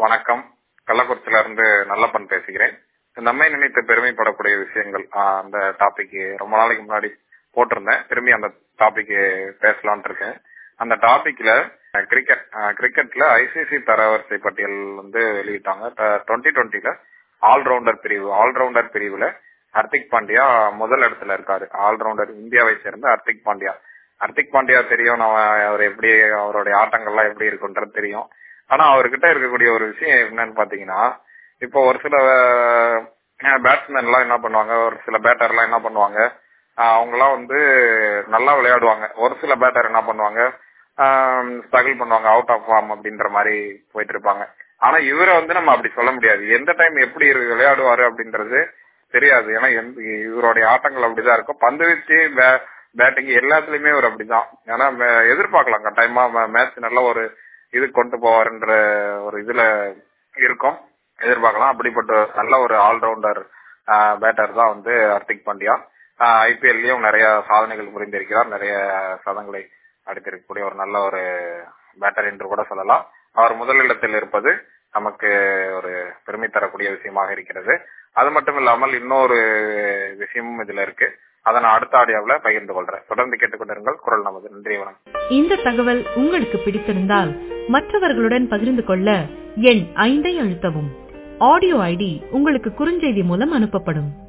வணக்கம் கள்ளக்குறிச்சியில இருந்து நல்லப்பன் பேசுகிறேன் நம்மை நினைத்து பெருமைப்படக்கூடிய விஷயங்கள் ஆஹ் அந்த டாபிக் ரொம்ப நாளைக்கு முன்னாடி போட்டிருந்தேன் திரும்பி அந்த டாபிக் பேசலாம்னு இருக்கேன் அந்த டாபிக்ல கிரிக்கெட் கிரிக்கெட்ல ஐசிசி தரவரிசை பட்டியல் வந்து வெளியிட்டாங்க டுவெண்ட்டி டுவெண்ட்டில ஆல்ரவுண்டர் பிரிவு ஆல்ரவுண்டர் பிரிவுல ஹர்திக் பாண்டியா முதல் இடத்துல இருக்காரு ஆல்ரவுண்டர் இந்தியாவை சேர்ந்த ஹர்திக் பாண்டியா ஹர்திக் பாண்டியா தெரியும் நம்ம அவர் எப்படி அவருடைய ஆட்டங்கள்லாம் எப்படி இருக்குன்றது தெரியும் ஆனா அவர்கிட்ட இருக்கக்கூடிய ஒரு விஷயம் என்னன்னு பாத்தீங்கன்னா இப்போ ஒரு சில பேட்ஸ்மேன் எல்லாம் என்ன பண்ணுவாங்க ஒரு சில பேட்டர் எல்லாம் என்ன பண்ணுவாங்க அவங்க எல்லாம் வந்து நல்லா விளையாடுவாங்க ஒரு சில பேட்டர் என்ன பண்ணுவாங்க ஸ்ட்ரகிள் பண்ணுவாங்க அவுட் ஆஃப் ஃபார்ம் அப்படின்ற மாதிரி போயிட்டு இருப்பாங்க ஆனா இவரை வந்து நம்ம அப்படி சொல்ல முடியாது எந்த டைம் எப்படி விளையாடுவாரு அப்படின்றது தெரியாது ஏன்னா இவருடைய ஆட்டங்கள் அப்படிதான் இருக்கும் பந்து வீச்சு பேட்டிங் எல்லாத்துலயுமே ஒரு அப்படிதான் ஏன்னா எதிர்பார்க்கலாம் கட்டாயமா மேட்ச் நல்ல ஒரு இது கொண்டு போவாருன்ற ஒரு இதுல இருக்கும் எதிர்பார்க்கலாம் அப்படிப்பட்ட நல்ல ஒரு ஆல்ரவுண்டர் பேட்டர் தான் வந்து ஹர்திக் பாண்டியா ஐபிஎல்லையும் நிறைய சாதனைகள் புரிந்திருக்கிறார் நிறைய சதங்களை அடித்திருக்கக்கூடிய ஒரு நல்ல ஒரு பேட்டர் என்று கூட சொல்லலாம் அவர் முதலிடத்தில் இருப்பது நமக்கு ஒரு பெருமை தரக்கூடிய விஷயமாக இருக்கிறது அது மட்டும் இல்லாமல் இன்னொரு விஷயமும் இதுல இருக்கு அதை நான் அடுத்த ஆடியோவில் பகிர்ந்து கொள்றேன் தொடர்ந்து கேட்டுக்கொண்டிருங்கள் குரல் நமது நன்றி வணக்கம் இந்த தகவல் உங்களுக்கு பிடித்திருந்தால் மற்றவர்களுடன் பகிர்ந்து கொள்ள எண் ஐந்தை அழுத்தவும் ஆடியோ ஐடி உங்களுக்கு குறுஞ்செய்தி மூலம் அனுப்பப்படும்